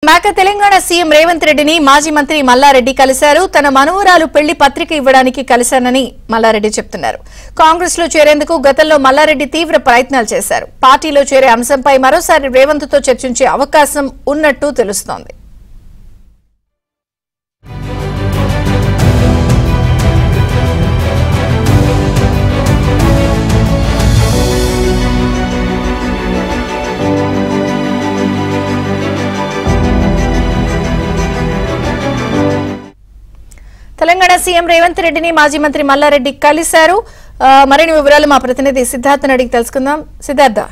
Back Telangana CM Revanth రెడ్డిని మాజీ మంత్రి మల్లారెడ్డి కలిశారు తన మనవరాలు పెళ్లి పత్రిక ఇవ్వడానికి కలిశానని మల్లారెడ్డి చెప్తున్నారు కాంగ్రెస్ లో చేరేందుకు గతంలో మల్లారెడ్డి తీవ్ర ప్రయత్నాలు చేశారు పార్టీలో చేరే అంశంపై మరోసారి రేవంత్ తో చర్చించే అవకాశం ఉన్నట్టు తెలుస్తోంది తెలంగాణ సీఎం రేవంత్ రెడ్డిని మాజీ మంత్రి మల్లారెడ్డి కలిశారు ఆ, మరిన్ని వివరాలు మా ప్రతినిధి సిద్ధార్థ్ అడిగి తెలుసుకుందాం సిద్ధార్థ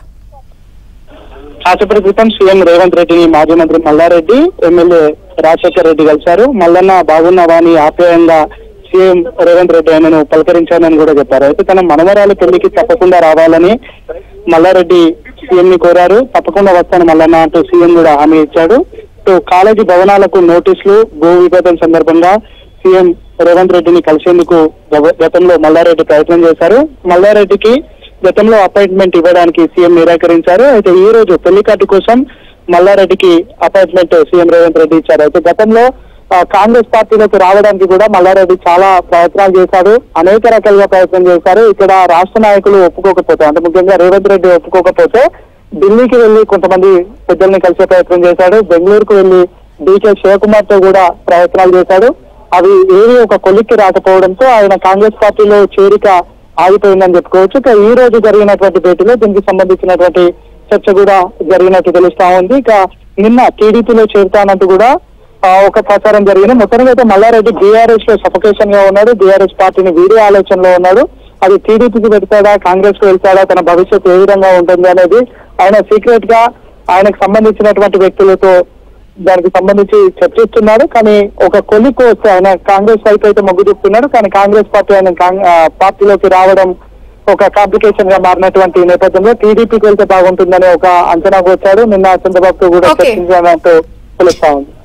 కాసేపటి క్రితం సీఎం రేవంత్ రెడ్డిని మాజీ మంత్రి మల్లారెడ్డి ఎమ్మెల్యే రాజశేఖర్ రెడ్డి కలిశారు మల్లన్న బాగున్నావా అని ఆప్యాయంగా సీఎం రేవంత్ రెడ్డి ఆయనను పలకరించానని కూడా చెప్పారు అయితే తన మనవరాలు పెళ్లికి తప్పకుండా రావాలని మల్లారెడ్డి సీఎం ని కోరారు తప్పకుండా వస్తాను మల్లన్న అంటూ సీఎం కూడా హామీ ఇచ్చాడు ఇటు కాలేజీ భవనాలకు నోటీసులు భూ విభేదం సందర్భంగా సీఎం రేవంత్ రెడ్డిని కలిసేందుకు గవ- గతంలో మల్లారెడ్డి ప్రయత్నం చేశారు మల్లారెడ్డికి గతంలో అపాయింట్మెంట్ ఇవ్వడానికి సీఎం నిరాకరించారు అయితే ఈ రోజు పెళ్లి కార్డు కోసం మల్లారెడ్డికి అపాయింట్మెంట్ సీఎం రేవంత్ రెడ్డి ఇచ్చారు అయితే గతంలో ఆ, కాంగ్రెస్ పార్టీలోకి రావడానికి కూడా మల్లారెడ్డి చాలా ప్రయత్నాలు చేశారు అనేక రకాలుగా ప్రయత్నం చేశారు ఇక్కడ రాష్ట్ర నాయకులు ఒప్పుకోకపోతే అంటే ముఖ్యంగా రేవంత్ రెడ్డి ఒప్పుకోకపోతే ఢిల్లీకి వెళ్లి కొంతమంది పెద్దల్ని కలిసే ప్రయత్నం చేశాడు బెంగళూరుకు వెళ్లి డీకే శివకుమార్ తో కూడా ప్రయత్నాలు చేశాడు అవి ఏవి ఒక కొలిక్కి రాకపోవడంతో ఆయన కాంగ్రెస్ పార్టీలో చేరిక ఆగిపోయిందని చెప్పుకోవచ్చు ఇక ఈ రోజు జరిగినటువంటి భేటీలో దీనికి సంబంధించినటువంటి చర్చ కూడా జరిగినట్టు తెలుస్తా ఉంది ఇక నిన్న టీడీపీలో చేరుతానంటూ కూడా ఆ, ఒక ప్రచారం జరిగింది మొత్తానికి అయితే మల్లారెడ్డి బీఆర్ఎస్ లో సఫకేషన్ గా ఉన్నాడు బీఆర్ఎస్ పార్టీని వీడే ఆలోచనలో ఉన్నాడు అది టీడీపీకి పెడతాడా కాంగ్రెస్ కు వెళ్తాడా తన భవిష్యత్తు ఏ విధంగా ఉంటుంది అనేది ఆయన సీక్రెట్ గా ఆయనకు సంబంధించినటువంటి వ్యక్తులతో దానికి సంబంధించి చర్చిస్తున్నాడు కానీ ఒక కొలిక్కు వస్తే ఆయన కాంగ్రెస్ వైపు అయితే మొగ్గు చూపుతున్నాడు కానీ కాంగ్రెస్ పార్టీ ఆయన కాంగ్- ఆ, పార్టీలోకి రావడం ఒక కాంప్లికేషన్ గా మారినటువంటి నేపథ్యంలో టీడీపీకి వెళ్తే బాగుంటుందనే ఒక అంచనాకు వచ్చాడు నిన్న చంద్రబాబుతో కూడా Okay. చర్చించాలంటూ తెలుస్తా ఉంది